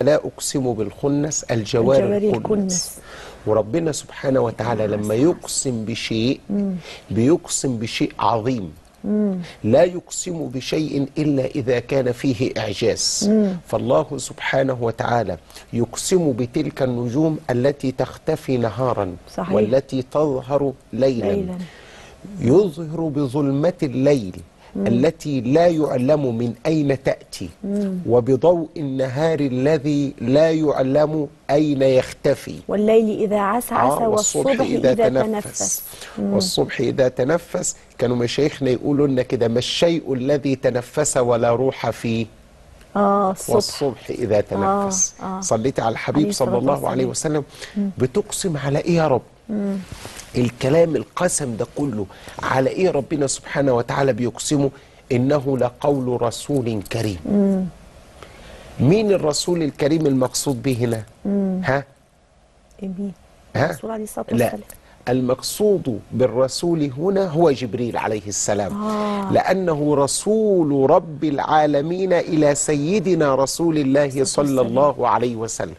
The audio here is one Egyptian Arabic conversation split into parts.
لا أقسم بالخنس الجوار الجوار الكنس الكنس. وربنا سبحانه وتعالى لما يقسم بشيء بيقسم بشيء عظيم لا يقسم بشيء إلا إذا كان فيه إعجاز فالله سبحانه وتعالى يقسم بتلك النجوم التي تختفي نهارا صحيح. والتي تظهر ليلا, ليلا. يظهر بظلمة الليل التي لا يعلم من أين تأتي وبضوء النهار الذي لا يعلم أين يختفي والليل إذا عسعس آه، والصبح إذا, تنفس والصبح إذا تنفس كانوا مشايخنا يقولوا لنا كده ما الشيء الذي تنفس ولا روح فيه آه الصبح والصبح إذا تنفس آه. صليت على الحبيب عليه صلى الصلاة الله عليه وسلم بتقسم على إيه يا رب الكلام القسم ده كله على إيه ربنا سبحانه وتعالى بيقسمه إنه لقول رسول كريم مين الرسول الكريم المقصود به هنا ها مين؟ ها؟ الرسول عليه الصلاة لا والسلام المقصود بالرسول هنا هو جبريل عليه السلام آه. لأنه رسول رب العالمين إلى سيدنا رسول الله صلى الله عليه وسلم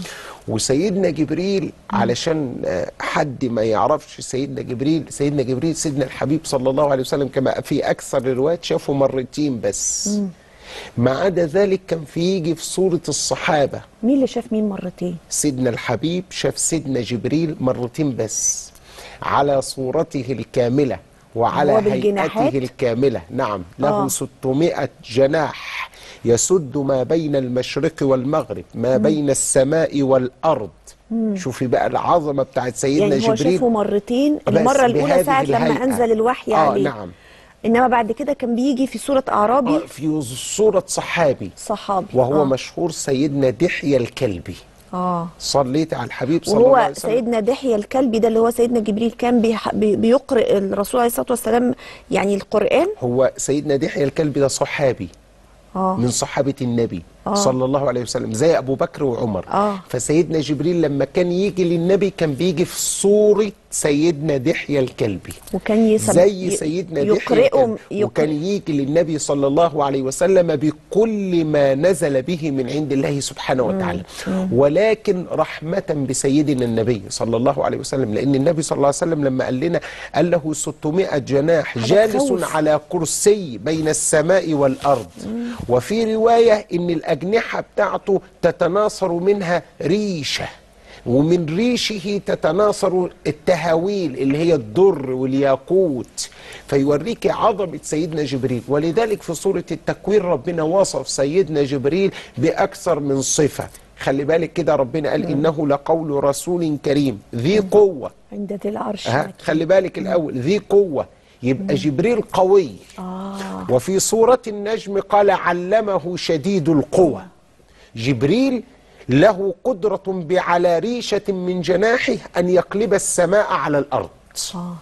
وسيدنا جبريل علشان آه، حد ما يعرفش سيدنا جبريل سيدنا جبريل سيدنا الحبيب صلى الله عليه وسلم كما في أكثر الروايات شافه مرتين بس ما عدا ذلك كان في يجي في صورة الصحابة مين اللي شاف مين مرتين؟ سيدنا الحبيب شاف سيدنا جبريل مرتين بس على صورته الكاملة وعلى هو بالجناحات؟ هيئته الكاملة نعم له آه. 600 جناح يسد ما بين المشرق والمغرب ما بين السماء والأرض شوفي بقى العظمة بتاعت سيدنا يعني هو جبريل شافه مرتين بس المرة الأولى بهذه ساعة لما الهيئة. أنزل الوحي آه عليه نعم إنما بعد كده كان بيجي في صورة أعرابي آه في صورة صحابي صحابي وهو آه. مشهور سيدنا دحية الكلبي آه صليت على الحبيب صلى الله وهو عليه وسلم سيدنا دحية الكلبي ده اللي هو سيدنا جبريل كان بيح- بي- بيقرئ الرسول عليه الصلاة والسلام يعني القرآن هو سيدنا دحية الكلبي ده صحابي آه من صحابة النبي آه. صلى الله عليه وسلم زي أبو بكر وعمر آه. فسيدنا جبريل لما كان يجي للنبي كان بيجي في صورة سيدنا دحية الكلبي وكان يسم زي ي- سيدنا دحية يقرئه الكلبي وكان يجي للنبي صلى الله عليه وسلم بكل ما نزل به من عند الله سبحانه وتعالى ولكن رحمة بسيدنا النبي صلى الله عليه وسلم لأن النبي صلى الله عليه وسلم لما قال لنا قال له 600 جناح حاجة جالس تخوف. على كرسي بين السماء والأرض وفي رواية إن الأجنحة بتاعته تتناثر منها ريشة ومن ريشه تتناثر التهاويل اللي هي الدر والياقوت فيوريك عظمة سيدنا جبريل ولذلك في سورة التكوير ربنا وصف سيدنا جبريل بأكثر من صفة خلي بالك كده ربنا قال إنه لقول رسول كريم ذي قوة عند ذي العرش ها مكين. خلي بالك الأول ذي قوة يبقى جبريل قوي آه وفي سورة النجم قال علمه شديد القوى جبريل له قدرة بعلى ريشة من جناحه أن يقلب السماء على الأرض آه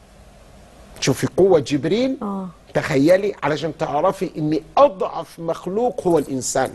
شوفي قوة جبريل آه. تخيلي علشان تعرفي أن أضعف مخلوق هو الإنسان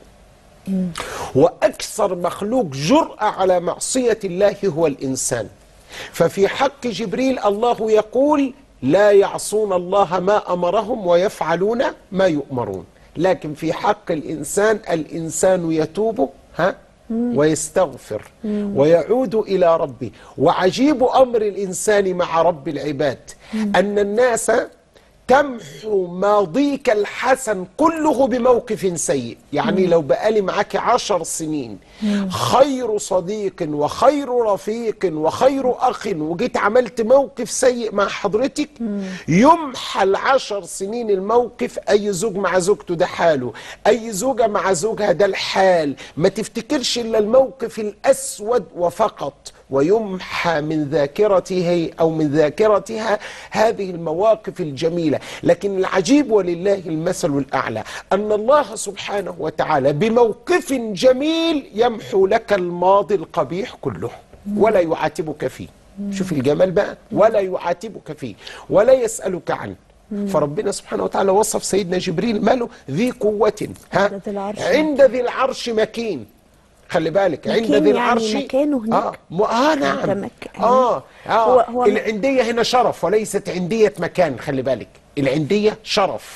وأكثر مخلوق جرأة على معصية الله هو الإنسان ففي حق جبريل الله يقول لا يعصون الله ما أمرهم ويفعلون ما يؤمرون لكن في حق الإنسان الإنسان يتوب ها ويستغفر ويعود إلى ربه وعجيب أمر الإنسان مع رب العباد أن الناس تمحو ماضيك الحسن كله بموقف سيء يعني لو بقالي معاك عشر سنين خير صديق وخير رفيق وخير أخ وجيت عملت موقف سيء مع حضرتك يمحى العشر سنين الموقف أي زوج مع زوجته ده حاله أي زوجة مع زوجها ده الحال ما تفتكرش إلا الموقف الأسود وفقط ويمحى من ذاكرته أو من ذاكرتها هذه المواقف الجميلة لكن العجيب ولله المثل الأعلى أن الله سبحانه وتعالى بموقف جميل يمحو لك الماضي القبيح كله ولا يعاتبك فيه شوف الجمال بقى ولا يعاتبك فيه ولا يسألك عنه فربنا سبحانه وتعالى وصف سيدنا جبريل ماله ذي قوة ها عند ذي العرش عند ذي العرش مكين خلي بالك عند مكين ذي يعني العرش مكانه هناك؟ اه, م- آه نعم متمكن. اه اه هو- هو م- العندية هنا شرف وليست عندية مكان خلي بالك العندية شرف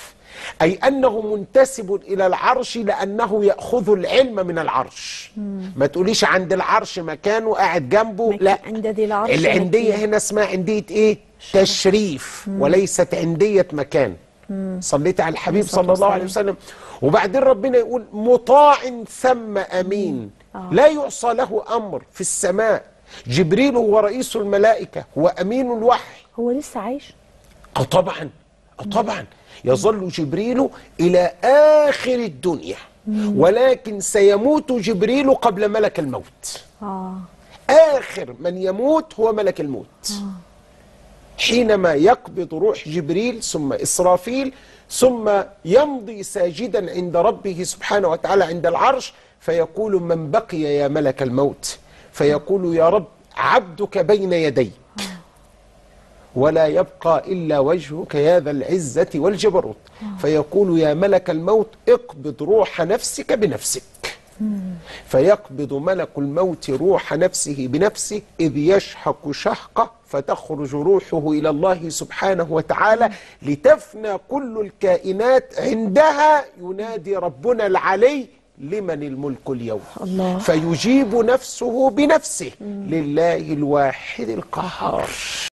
أي أنه منتسب إلى العرش لأنه يأخذ العلم من العرش ما تقوليش عند العرش مكانه قاعد جنبه مكان- لا عند ذي العرش العندية مكان. هنا اسمها عندية إيه تشريف وليست عندية مكان صليت على الحبيب الصلاة صلى الله عليه وسلم وبعدين ربنا يقول مطاع ثم أمين لا يعصى له أمر في السماء جبريل هو رئيس الملائكة هو أمين الوحي هو لسه عايش اه طبعا اه طبعا يظل جبريل الى اخر الدنيا ولكن سيموت جبريل قبل ملك الموت اه اخر من يموت هو ملك الموت حينما يقبض روح جبريل ثم اسرافيل ثم يمضي ساجدا عند ربه سبحانه وتعالى عند العرش فيقول من بقي يا ملك الموت فيقول يا رب عبدك بين يديك ولا يبقى إلا وجهك يا ذا العزة والجبروت فيقول يا ملك الموت اقبض روح نفسك بنفسك فيقبض ملك الموت روح نفسه بنفسه إذ يشحق شهقة فتخرج روحه إلى الله سبحانه وتعالى لتفنى كل الكائنات عندها ينادي ربنا العلي لمن الملك اليوم الله. فيجيب نفسه بنفسه لله الواحد القهار